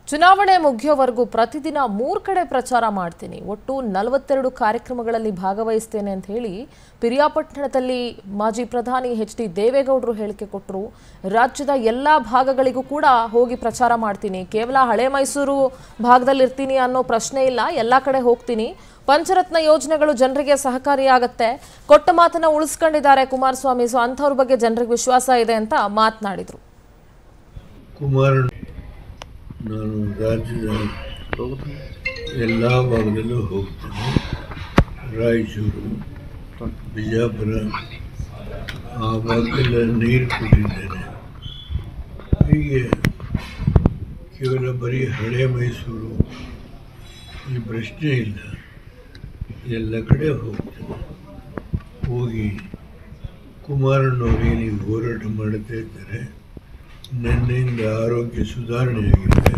ಚುನಾವಣೆ ಮುಗಿಯೋವರೆಗೂ ಪ್ರತಿದಿನ ಮೂರು ಕಡೆ ಪ್ರಚಾರ ಮಾಡ್ತೀನಿ ಒಟ್ಟು ನಲವತ್ತೆರಡು ಕಾರ್ಯಕ್ರಮಗಳಲ್ಲಿ ಭಾಗವಹಿಸ್ತೇನೆ ಅಂತ ಹೇಳಿ ಪಿರಿಯಾಪಟ್ಟಣದಲ್ಲಿ ಮಾಜಿ ಪ್ರಧಾನಿ ಎಚ್ ಡಿ ದೇವೇಗೌಡರು ಹೇಳಿಕೆ ಕೊಟ್ಟರು ರಾಜ್ಯದ ಎಲ್ಲ ಭಾಗಗಳಿಗೂ ಕೂಡ ಹೋಗಿ ಪ್ರಚಾರ ಮಾಡ್ತೀನಿ ಕೇವಲ ಹಳೆ ಮೈಸೂರು ಭಾಗದಲ್ಲಿ ಇರ್ತೀನಿ ಅನ್ನೋ ಪ್ರಶ್ನೆ ಇಲ್ಲ ಎಲ್ಲ ಕಡೆ ಹೋಗ್ತೀನಿ ಪಂಚರತ್ನ ಯೋಜನೆಗಳು ಜನರಿಗೆ ಸಹಕಾರಿಯಾಗತ್ತೆ ಕೊಟ್ಟ ಮಾತನ್ನ ಉಳಿಸ್ಕೊಂಡಿದ್ದಾರೆ ಕುಮಾರಸ್ವಾಮಿ ಸೊ ಅಂಥವ್ರ ಬಗ್ಗೆ ಜನರಿಗೆ ವಿಶ್ವಾಸ ಇದೆ ಅಂತ ಮಾತನಾಡಿದರು ಕುಮಾರಣ್ಣ ನಾನು ರಾಜ್ಯದ ಎಲ್ಲ ಭಾಗದಲ್ಲೂ ಹೋಗ್ತೇನೆ ರಾಯಚೂರು ಬಿಜಾಪುರ ಆ ಭಾಗದಲ್ಲ ನೀರು ಕೊಟ್ಟಿದ್ದೇನೆ ಹೀಗೆ ಕೇವಲ ಬರೀ ಹಳೆ ಮೈಸೂರು ಈ ಪ್ರಶ್ನೆ ಇಲ್ಲ ಎಲ್ಲ ಕಡೆ ಹೋಗ್ತೇನೆ ಹೋಗಿ ಕುಮಾರಣ್ಣವ್ರು ಏನಿಗೆ ಹೋರಾಟ ಮಾಡುತ್ತಾ ಇದ್ದಾರೆ ನಿನ್ನೆಯಿಂದ ಆರೋಗ್ಯ ಸುಧಾರಣೆಯಾಗಿದೆ